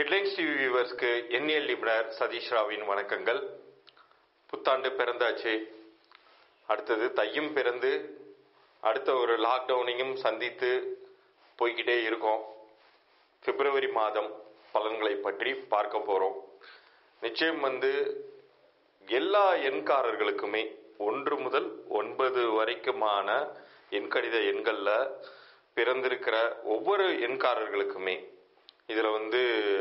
headlines TV வியூவர்ஸ்க்கு எண்ணியல் நிபுணர் சதீஷ் ராவின் வணக்கங்கள் புத்தாண்டு பிறந்தாச்சு அடுத்தது தையும் பிறந்து அடுத்த ஒரு லாக்டவுனையும் சந்தித்து போய்கிட்டே இருக்கோம் பிப்ரவரி மாதம் பலன்களை பற்றி பார்க்க போறோம் நிச்சயம் வந்து எல்லா எண்காரர்களுக்குமே ஒன்று முதல் ஒன்பது வரைக்குமான எண்கணித எண்கள்ல பிறந்திருக்கிற ஒவ்வொரு எண்காரர்களுக்குமே இதுல வந்து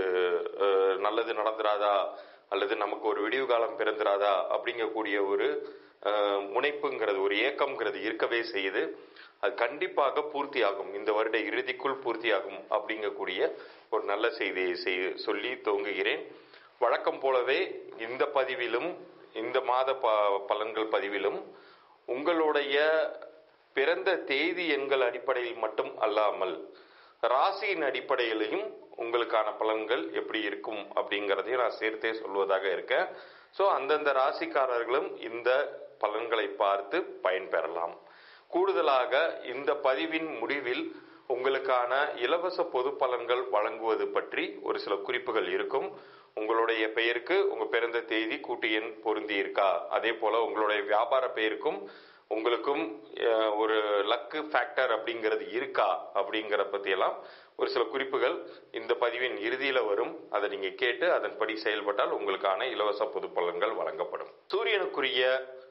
அஹ், நல்லது நடந்துராதா அல்லது நமக்கு ஒரு விடிவு காலம் பிறந்துராதா அப்படிங்கக்கூடிய ஒரு அஹ், முனைப்புங்கிறது ஒரு ஏக்கம்ங்கிறது இருக்கவே செய்யுது அது கண்டிப்பாக பூர்த்தியாகும் இந்த வருட இறுதிக்குள் பூர்த்தியாகும் அப்படிங்கக்கூடிய ஒரு நல்ல செய்தியை செய்- சொல்லி துவங்குகிறேன் வழக்கம் போலவே இந்த பதிவிலும் இந்த மாத ப- பலன்கள் பதிவிலும் உங்களுடைய பிறந்த தேதி எண்கள் அடிப்படையில் மட்டும் அல்லாமல் ராசியின் அடிப்படையிலையும் உங்களுக்கான பலன்கள் எப்படி இருக்கும் அப்படிங்கறதையும் நான் சேர்த்தே சொல்வதாக இருக்கேன் ஸோ அந்தந்த ராசிக்காரர்களும் இந்த பலன்களை பார்த்து பயன்பெறலாம் கூடுதலாக இந்த பதிவின் முடிவில் உங்களுக்கான இலவச பொது பலன்கள் வழங்குவது பற்றி ஒரு சில குறிப்புகள் இருக்கும் உங்களுடைய பெயருக்கு உங்க பிறந்த தேதி கூட்டு எண் பொருந்தி இருக்கா அதே போல உங்களுடைய வியாபார பெயருக்கும் உங்களுக்கும் அஹ், ஒரு லக்கு ஃபேக்டர் அப்படிங்கிறது இருக்கா அப்படிங்கிற பத்தியெல்லாம் ஒரு சில குறிப்புகள் இந்த பதிவின் இறுதியில வரும் அதை நீங்க கேட்டு அதன்படி செயல்பட்டால் உங்களுக்கான இலவச பொது பலன்கள் வழங்கப்படும் சூரியனுக்குரிய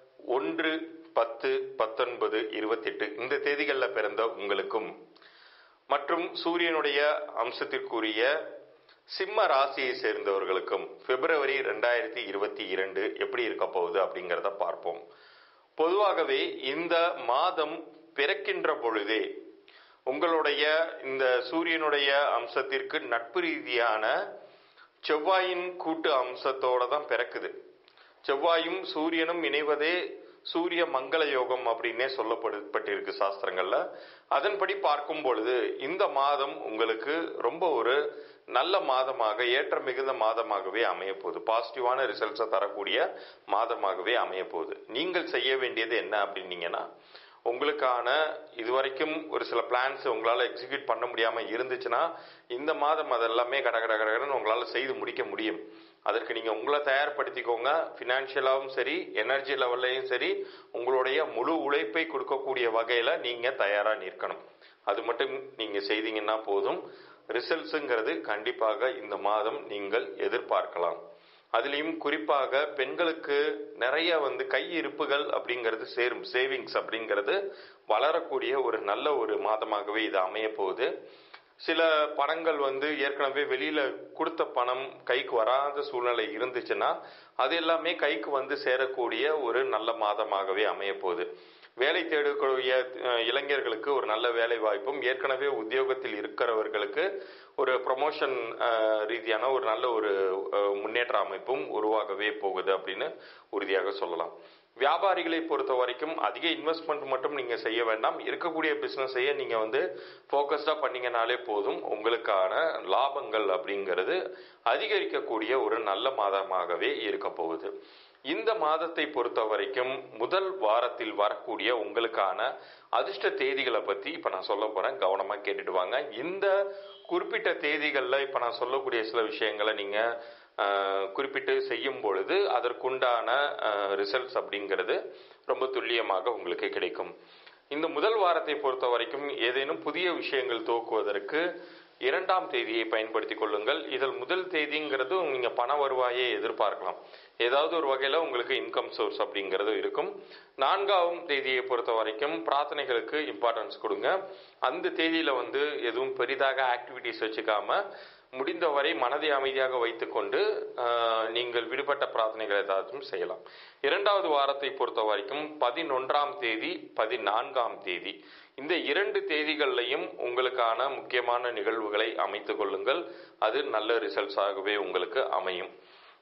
ஒன்று பத்து பத்தொன்பது இருபத்தெட்டு இந்த தேதிகளில் பிறந்த உங்களுக்கும் மற்றும் சூரியனுடைய அம்சத்திற்குரிய சிம்ம ராசியை சேர்ந்தவர்களுக்கும் பிப்ரவரி ரெண்டாயிரத்தி இருபத்தி இரண்டு எப்படி இருக்க போகுது அப்படிங்கிறத பார்ப்போம் பொதுவாகவே இந்த மாதம் பிறக்கின்ற பொழுதே உங்களுடைய இந்த சூரியனுடைய அம்சத்திற்கு நட்பு ரீதியான செவ்வாயின் கூட்டு அம்சத்தோட தான் பிறக்குது செவ்வாயும் சூரியனும் இணைவதே சூரிய மங்கள யோகம் அப்படின்னே சொல்லப்பட்டிருக்கு சாஸ்திரங்கள்ல அதன்படி பார்க்கும் பொழுது இந்த மாதம் உங்களுக்கு ரொம்ப ஒரு நல்ல மாதமாக ஏற்ற மிகுந்த மாதமாகவே அமைய போகுது பாசிட்டிவான ரிசல்ட்ஸை தரக்கூடிய மாதமாகவே அமைய போகுது நீங்கள் செய்ய வேண்டியது என்ன அப்படின்னீங்கன்னா உங்களுக்கான இதுவரைக்கும் ஒரு சில பிளான்ஸ் உங்களால் எக்ஸிக்யூட் பண்ண முடியாம இருந்துச்சுன்னா இந்த மாதம் அதெல்லாமே கட கட கடகடன்னு உங்களால் செய்து முடிக்க முடியும் அதற்கு நீங்க உங்களை தயார்படுத்திக்கோங்க ஃபினான்ஷியலாகவும் சரி எனர்ஜி லெவல்லையும் சரி உங்களுடைய முழு உழைப்பை கொடுக்கக்கூடிய வகையில நீங்க தயாரா நிற்கணும் அது மட்டும் நீங்க செய்தீங்கன்னா போதும் ரிசல்ட்ஸுங்கிறது கண்டிப்பாக இந்த மாதம் நீங்கள் எதிர்பார்க்கலாம் அதுலேயும் குறிப்பாக பெண்களுக்கு நிறைய வந்து கை இருப்புகள் அப்படிங்கிறது சேரும் சேவிங்ஸ் அப்படிங்கிறது வளரக்கூடிய ஒரு நல்ல ஒரு மாதமாகவே இது அமைய போகுது சில பணங்கள் வந்து ஏற்கனவே வெளியில கொடுத்த பணம் கைக்கு வராத சூழ்நிலை இருந்துச்சுன்னா அது எல்லாமே கைக்கு வந்து சேரக்கூடிய ஒரு நல்ல மாதமாகவே அமைய போகுது வேலை தேடக்கூடிய அஹ், இளைஞர்களுக்கு ஒரு நல்ல வேலை வாய்ப்பும் ஏற்கனவே உத்தியோகத்தில் இருக்கிறவர்களுக்கு ஒரு ப்ரமோஷன் ரீதியான ஒரு நல்ல ஒரு அஹ், முன்னேற்ற அமைப்பும் உருவாகவே போகுது அப்படின்னு உறுதியாக சொல்லலாம் வியாபாரிகளை பொறுத்த வரைக்கும் அதிக இன்வெஸ்ட்மெண்ட் மட்டும் நீங்க செய்ய வேண்டாம் இருக்கக்கூடிய பிசினஸையே நீங்க வந்து ஃபோக்கஸ்டா பண்ணீங்கனாலே போதும் உங்களுக்கான லாபங்கள் அப்படிங்கிறது அதிகரிக்கக்கூடிய ஒரு நல்ல மாதமாகவே இருக்க போகுது இந்த மாதத்தை பொறுத்த வரைக்கும் முதல் வாரத்தில் வரக்கூடிய உங்களுக்கான அதிர்ஷ்ட தேதிகளை பத்தி இப்ப நான் சொல்ல போறேன் கவனமா கேட்டுட்டு வாங்க இந்த குறிப்பிட்ட தேதிகள்ல இப்ப நான் சொல்லக்கூடிய சில விஷயங்களை நீங்க ஆஹ், குறிப்பிட்டு செய்யும் பொழுது அதற்குண்டான ரிசல்ட்ஸ் அப்படிங்கிறது ரொம்ப துல்லியமாக உங்களுக்கு கிடைக்கும் இந்த முதல் வாரத்தை பொறுத்த வரைக்கும் ஏதேனும் புதிய விஷயங்கள் துவக்குவதற்கு இரண்டாம் தேதியை பயன்படுத்திக் கொள்ளுங்கள் இதில் முதல் தேதிங்கிறது நீங்க பண வருவாயை எதிர்பார்க்கலாம் ஏதாவது ஒரு வகையில உங்களுக்கு இன்கம் சோர்ஸ் அப்படிங்கிறது இருக்கும் நான்காம் தேதியை பொறுத்த வரைக்கும் பிரார்த்தனைகளுக்கு இம்பார்ட்டன்ஸ் கொடுங்க அந்த தேதியில வந்து எதுவும் பெரிதாக ஆக்டிவிட்டிஸ் வச்சுக்காம முடிந்தவரை மனதை அமைதியாக வைத்துக்கொண்டு ஆஹ், நீங்கள் விடுபட்ட பிரார்த்தனைகள் ஏதாச்சும் செய்யலாம் இரண்டாவது வாரத்தை பொறுத்த வரைக்கும் பதினொன்றாம் தேதி பதினான்காம் தேதி இந்த இரண்டு தேதிகள்லையும் உங்களுக்கான முக்கியமான நிகழ்வுகளை அமைத்துக் கொள்ளுங்கள் அது நல்ல ரிசல்ட்ஸாகவே உங்களுக்கு அமையும்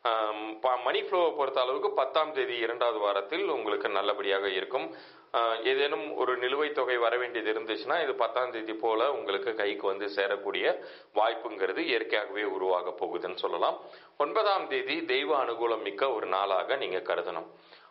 மணி ஃப்ளோவை பொறுத்த அளவுக்கு பத்தாம் தேதி இரண்டாவது வாரத்தில் உங்களுக்கு நல்லபடியாக இருக்கும் ஆஹ் ஏதேனும் ஒரு நிலுவைத் தொகை வர வேண்டியது இருந்துச்சுன்னா இது பத்தாம் தேதி போல உங்களுக்கு கைக்கு வந்து சேரக்கூடிய வாய்ப்புங்கிறது இயற்கையாகவே உருவாக போகுதுன்னு சொல்லலாம் ஒன்பதாம் தேதி தெய்வ அனுகூலம் மிக்க ஒரு நாளாக நீங்க கருதணும்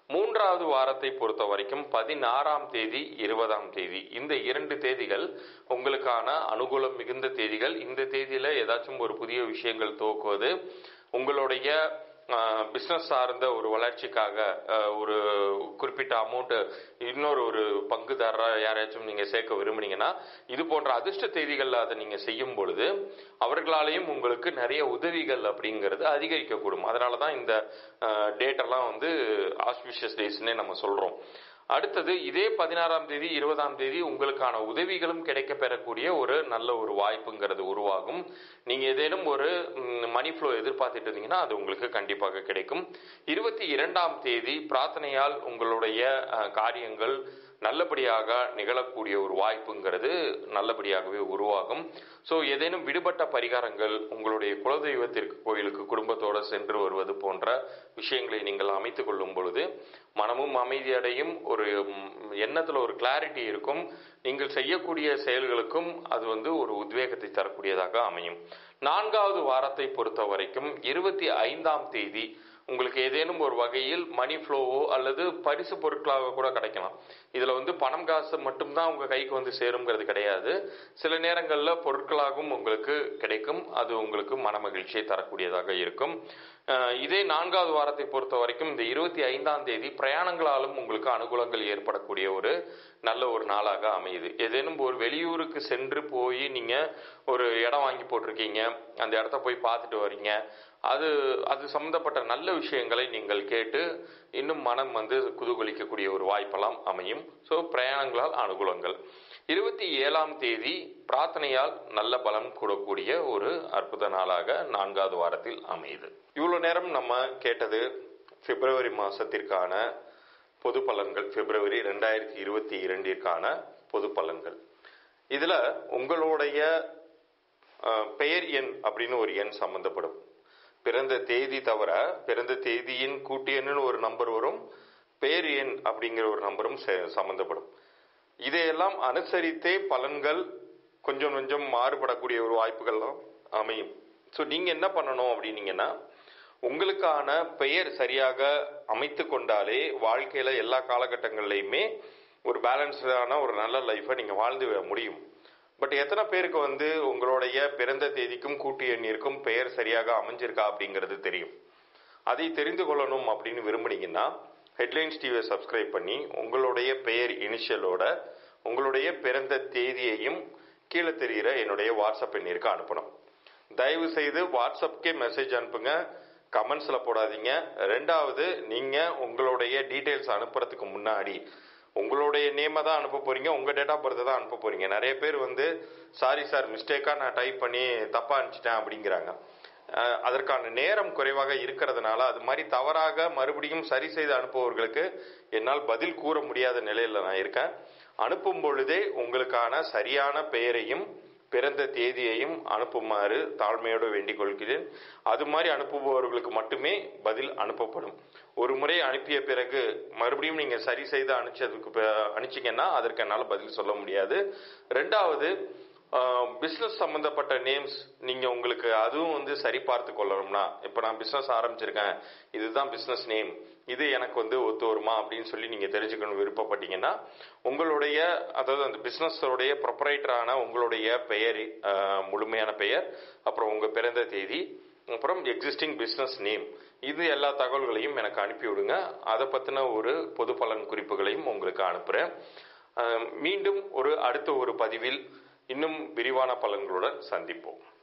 மூன்றாவது வாரத்தை பொறுத்த வரைக்கும் பதினாறாம் தேதி இருபதாம் தேதி இந்த இரண்டு தேதிகள் உங்களுக்கான அனுகூலம் மிகுந்த தேதிகள் இந்த தேதியில ஏதாச்சும் ஒரு புதிய விஷயங்கள் துவக்குவது உங்களுடைய பிஸ்னஸ் சார்ந்த ஒரு வளர்ச்சிக்காக அஹ், ஒரு குறிப்பிட்ட அமௌண்ட் இன்னொரு ஒரு பங்குதாரராக யாரையாச்சும் நீங்க சேர்க்க விரும்புனீங்கன்னா இது போன்ற அதிர்ஷ்ட தேதிகளில் அதை நீங்க செய்யும் பொழுது அவர்களாலேயும் உங்களுக்கு நிறைய உதவிகள் அப்படிங்கிறது அதிகரிக்கக்கூடும் அதனால தான் இந்த டேட்டெல்லாம் வந்து ஆஸ்பிஷியஸ் டேஸ்னே நம்ம சொல்றோம் அடுத்தது இதே பதினாறாம் தேதி இருபதாம் தேதி உங்களுக்கான உதவிகளும் கிடைக்க பெறக்கூடிய ஒரு நல்ல ஒரு வாய்ப்புங்கிறது உருவாகும் நீங்க ஏதேனும் ஒரு மணி ஃப்ளோ எதிர்பார்த்துட்டு இருந்தீங்கன்னா அது உங்களுக்கு கண்டிப்பாக கிடைக்கும் இருபத்தி இரண்டாம் தேதி பிரார்த்தனையால் உங்களுடைய அஹ், காரியங்கள் நல்லபடியாக நிகழக்கூடிய ஒரு வாய்ப்புங்கிறது நல்லபடியாகவே உருவாகும் ஸோ ஏதேனும் விடுபட்ட பரிகாரங்கள் உங்களுடைய குலதெய்வத்திற்கு கோயிலுக்கு குடும்பத்தோடு சென்று வருவது போன்ற விஷயங்களை நீங்கள் அமைத்துக் கொள்ளும் பொழுது மனமும் அமைதியடையும் ஒரு ம், எண்ணத்துல ஒரு கிளாரிட்டி இருக்கும் நீங்கள் செய்யக்கூடிய செயல்களுக்கும் அது வந்து ஒரு உத்வேகத்தை தரக்கூடியதாக அமையும் நான்காவது வாரத்தை பொறுத்த வரைக்கும் இருபத்தி ஐந்தாம் தேதி உங்களுக்கு ஏதேனும் ஒரு வகையில் மணி ஃப்ளோவோ அல்லது பரிசு பொருட்களாக கூட கிடைக்கலாம் இதுல வந்து பணம் காசு மட்டும்தான் உங்க கைக்கு வந்து சேருங்கிறது கிடையாது சில நேரங்கள்ல பொருட்களாகவும் உங்களுக்கு கிடைக்கும் அது உங்களுக்கு மன மகிழ்ச்சியை தரக்கூடியதாக இருக்கும் அஹ் இதே நான்காவது வாரத்தை பொறுத்த வரைக்கும் இந்த இருபத்தி ஐந்தாம் தேதி பிரயாணங்களாலும் உங்களுக்கு அனுகூலங்கள் ஏற்படக்கூடிய ஒரு நல்ல ஒரு நாளாக அமையுது ஏதேனும் ஒரு வெளியூருக்கு சென்று போய் நீங்க ஒரு இடம் வாங்கி போட்டிருக்கீங்க அந்த இடத்த போய் பார்த்துட்டு வர்றீங்க அது அது சம்பந்தப்பட்ட நல்ல விஷயங்களை நீங்கள் கேட்டு இன்னும் மனம் வந்து குதூகலிக்கக்கூடிய ஒரு வாய்ப்பெல்லாம் அமையும் ஸோ பிரயாணங்களால் அனுகூலங்கள் இருபத்தி ஏழாம் தேதி பிரார்த்தனையால் நல்ல பலம் கூடக்கூடிய ஒரு அற்புத நாளாக நான்காவது வாரத்தில் அமையுது இவ்வளவு நேரம் நம்ம கேட்டது பிப்ரவரி மாசத்திற்கான பொது பலன்கள் பிப்ரவரி ரெண்டாயிரத்தி இருபத்தி இரண்டிற்கான பொது பலன்கள் இதுல உங்களுடைய அஹ், பெயர் எண் அப்படின்னு ஒரு எண் சம்பந்தப்படும் பிறந்த தேதி தவிர பிறந்த தேதியின் கூட்டு எண்ணுன்னு ஒரு நம்பர் வரும் பெயர் எண் அப்படிங்கிற ஒரு நம்பரும் சே- சம்பந்தப்படும் இதையெல்லாம் அனுசரித்தே பலன்கள் கொஞ்சம் கொஞ்சம் மாறுபடக்கூடிய ஒரு வாய்ப்புகள்லாம் அமையும் ஸோ நீங்க என்ன பண்ணணும் அப்படின்னீங்கன்னா உங்களுக்கான பெயர் சரியாக அமைத்து கொண்டாலே வாழ்க்கையில எல்லா காலகட்டங்கள்லையுமே ஒரு பேலன்ஸ்டான ஒரு நல்ல லைஃபை நீங்க வாழ்ந்து முடியும் பட் எத்தனை பேருக்கு வந்து உங்களுடைய பிறந்த தேதிக்கும் கூட்டு எண்ணிற்கும் பெயர் சரியாக அமைஞ்சிருக்கா அப்படிங்கிறது தெரியும் அதை தெரிந்து கொள்ளணும் அப்படின்னு விரும்புனீங்கன்னா ஹெட்லைன்ஸ் டிவியை சப்ஸ்கிரைப் பண்ணி உங்களுடைய பெயர் இனிஷியலோட உங்களுடைய பிறந்த தேதியையும் கீழே தெரிகிற என்னுடைய வாட்ஸ்அப் எண்ணிற்கு அனுப்பணும் தயவு செய்து வாட்ஸ்அப்கே மெசேஜ் அனுப்புங்க கமெண்ட்ஸ்ல போடாதீங்க ரெண்டாவது நீங்க உங்களுடைய டீடைல்ஸ் அனுப்புறதுக்கு முன்னாடி உங்களுடைய நேமை தான் அனுப்ப போறீங்க உங்க டேட் ஆஃப் பர்த் தான் அனுப்ப போறீங்க நிறைய பேர் வந்து சாரி சார் மிஸ்டேக்கா நான் டைப் பண்ணி தப்பா அனுப்பிச்சிட்டேன் அப்படிங்கிறாங்க அஹ், அதற்கான நேரம் குறைவாக இருக்கிறதுனால அது மாதிரி தவறாக மறுபடியும் சரி செய்து அனுப்புபவர்களுக்கு என்னால் பதில் கூற முடியாத நிலையில நான் இருக்கேன் அனுப்பும் பொழுதே உங்களுக்கான சரியான பெயரையும் பிறந்த தேதியையும் அனுப்புமாறு தாழ்மையோடு வேண்டிக் கொள்கிறேன் அது மாதிரி அனுப்புபவர்களுக்கு மட்டுமே பதில் அனுப்பப்படும் ஒரு முறை அனுப்பிய பிறகு மறுபடியும் நீங்க சரி செய்து அனுப்பிச்சதுக்கு ப- அனுப்பிச்சீங்கன்னா அதற்கு என்னால் பதில் சொல்ல முடியாது ரெண்டாவது பிஸ்னஸ் சம்பந்தப்பட்ட நேம்ஸ் நீங்க உங்களுக்கு அதுவும் வந்து சரி பார்த்து கொள்ளணும்னா இப்போ நான் பிஸ்னஸ் ஆரம்பிச்சிருக்கேன் இதுதான் பிஸ்னஸ் நேம் இது எனக்கு வந்து ஒத்து வருமா அப்படின்னு சொல்லி நீங்க தெரிஞ்சுக்கணும் விருப்பப்பட்டீங்கன்னா உங்களுடைய அதாவது அந்த பிசினஸோடைய ப்ரொப்பரைட்டரான உங்களுடைய பெயர் அஹ், முழுமையான பெயர் அப்புறம் உங்க பிறந்த தேதி அப்புறம் எக்ஸிஸ்டிங் பிஸ்னஸ் நேம் இது எல்லா தகவல்களையும் எனக்கு அனுப்பி விடுங்க அதை பத்தின ஒரு பொது பலன் குறிப்புகளையும் உங்களுக்கு அனுப்புறேன் அஹ், மீண்டும் ஒரு அடுத்த ஒரு பதிவில் இன்னும் விரிவான பலன்களுடன் சந்திப்போம்